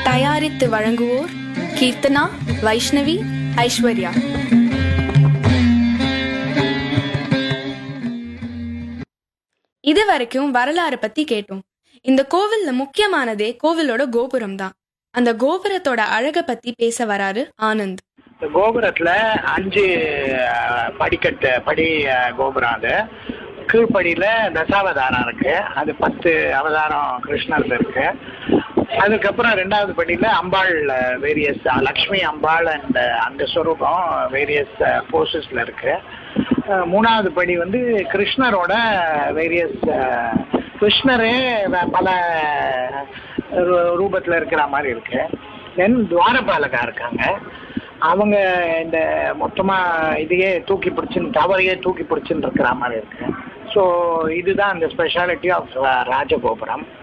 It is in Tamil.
தயாரித்து வழங்குவோர் கீர்த்தனா வைஷ்ணவி ஐஸ்வர்யா இது வரைக்கும் வரலாறு பத்தி கேட்டோம் இந்த கோவில்ல முக்கியமானதே கோவிலோட கோபுரம் தான் அந்த கோபுரத்தோட அழக பத்தி பேச வராரு ஆனந்த் இந்த கோபுரத்துல அஞ்சு அஹ், படிக்கட்டு படி அஹ், கோபுரம் அது கீழ்ப்படியில தசாவதாரம் இருக்கு அது பத்து அவதாரம் கிருஷ்ணர்ல இருக்கு அதுக்கப்புறம் ரெண்டாவது படியில அம்பாள் வேரியஸ் லக்ஷ்மி அம்பாள் அண்ட் அந்த ஸ்வரூபம் வேரியஸ் போர்சஸ்ல இருக்கு அஹ், மூணாவது படி வந்து கிருஷ்ணரோட வேரியஸ் கிருஷ்ணரே வ- பல ரூ- ரூபத்துல இருக்கிற மாதிரி இருக்கு தென் துவாரபாலகா இருக்காங்க அவங்க இந்த மொத்தமா இதையே தூக்கி பிடிச்சுன்னு டவரையே தூக்கி பிடிச்சுன்னு இருக்கிற மாதிரி இருக்கு ஸோ இதுதான் அந்த ஸ்பெஷாலிட்டி ஆஃப் ராஜகோபுரம்